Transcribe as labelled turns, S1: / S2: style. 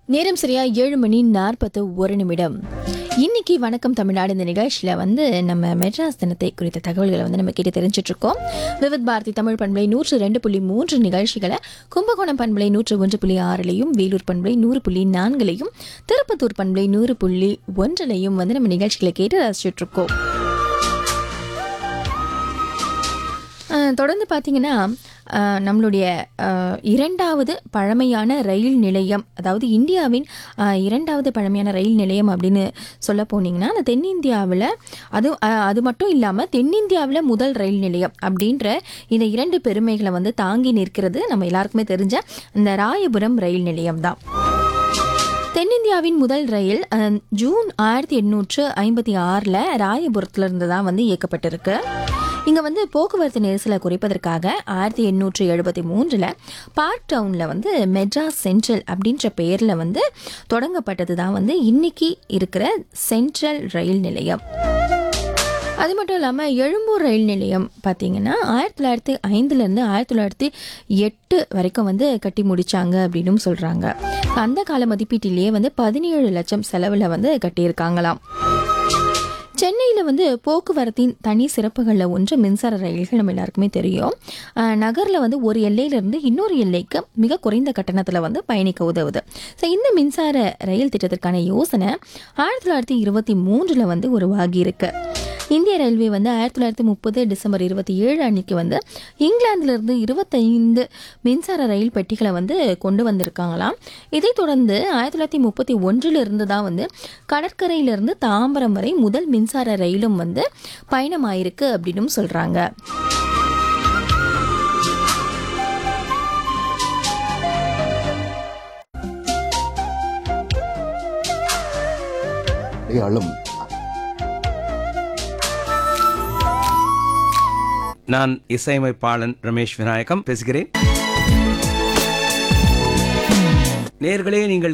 S1: நேரம் சரியா ஏழு மணி நாற்பத்து ஒரு நிமிடம் இன்னைக்கு வணக்கம் தமிழ்நாடு இந்த நிகழ்ச்சியில் வந்து நம்ம மெட்ராஸ் தினத்தை குறித்த தகவல்களை வந்து நம்ம கேட்டு தெரிஞ்சிட்டு இருக்கோம் விவித் பாரதி தமிழ் பண்பலை நூற்று ரெண்டு புள்ளி மூன்று நிகழ்ச்சிகளை கும்பகோணம் பண்பலை நூற்று ஒன்று புள்ளி ஆறுலையும் வேலூர் பண்பலை நூறு புள்ளி நான்குலையும் திருப்பத்தூர் பண்பலை நூறு புள்ளி ஒன்றிலையும் வந்து நம்ம நிகழ்ச்சிகளை கேட்டு ரசிச்சுட்டு இருக்கோம் அஹ், தொடர்ந்து பார்த்தீங்கன்னா அஹ், நம்மளுடைய அஹ், இரண்டாவது பழமையான ரயில் நிலையம் அதாவது இந்தியாவின் அஹ், இரண்டாவது பழமையான ரயில் நிலையம் அப்படின்னு சொல்ல போனீங்கன்னா அந்த தென்னிந்தியாவில் அது அஹ், அது மட்டும் இல்லாமல் தென்னிந்தியாவில் முதல் ரயில் நிலையம் அப்படின்ற இந்த இரண்டு பெருமைகளை வந்து தாங்கி நிற்கிறது நம்ம எல்லாருக்குமே தெரிஞ்ச இந்த ராயபுரம் ரயில் நிலையம் தான் தென்னிந்தியாவின் முதல் ரயில் அஹ், ஜூன் ஆயிரத்தி எண்ணூற்று ஐம்பத்தி ஆறில் ராயபுரத்துல இருந்து தான் வந்து இயக்கப்பட்டிருக்கு இங்கே வந்து போக்குவரத்து நெரிசலை குறைப்பதற்காக ஆயிரத்தி எண்ணூற்று எழுபத்தி மூன்றில் பார்க் டவுனில் வந்து மெட்ராஸ் சென்ட்ரல் அப்படின்ற பெயரில் வந்து தொடங்கப்பட்டது தான் வந்து இன்னைக்கு இருக்கிற சென்ட்ரல் ரயில் நிலையம் அது மட்டும் இல்லாமல் எழும்பூர் ரயில் நிலையம் பார்த்தீங்கன்னா ஆயிரத்தி தொள்ளாயிரத்தி ஐந்துலேருந்து ஆயிரத்தி தொள்ளாயிரத்தி எட்டு வரைக்கும் வந்து கட்டி முடிச்சாங்க அப்படின்னும் சொல்கிறாங்க அந்த கால மதிப்பீட்டிலேயே வந்து பதினேழு லட்சம் செலவில் வந்து கட்டியிருக்காங்களாம் சென்னையில் வந்து போக்குவரத்தின் தனி சிறப்புகளில் ஒன்று மின்சார ரயில்கள் நம்ம எல்லாருக்குமே தெரியும் நகரில் வந்து ஒரு எல்லையிலிருந்து இன்னொரு எல்லைக்கு மிக குறைந்த கட்டணத்தில் வந்து பயணிக்க உதவுது ஸோ இந்த மின்சார ரயில் திட்டத்திற்கான யோசனை ஆயிரத்தி தொள்ளாயிரத்தி இருபத்தி மூன்றில் வந்து உருவாகி இருக்கு இந்திய ரயில்வே வந்து ஆயிரத்தி தொள்ளாயிரத்தி முப்பது டிசம்பர் இருபத்தி ஏழு அன்னைக்கு வந்து இங்கிலாந்திலிருந்து இருபத்தைந்து மின்சார ரயில் பெட்டிகளை வந்து கொண்டு வந்திருக்காங்களாம் இதைத் தொடர்ந்து ஆயிரத்தி தொள்ளாயிரத்தி முப்பத்தி ஒன்றில் இருந்து தான் வந்து கடற்கரையிலிருந்து தாம்பரம் வரை முதல் மின்சார ரயிலும் வந்து பயணமாயிருக்கு அப்படின்னும் சொல்றாங்க
S2: அடையாளம்
S3: நான் இசையமைப்பாளன் ரமேஷ் விநாயகம் பேசுகிறேன் நேர்களே நீங்கள்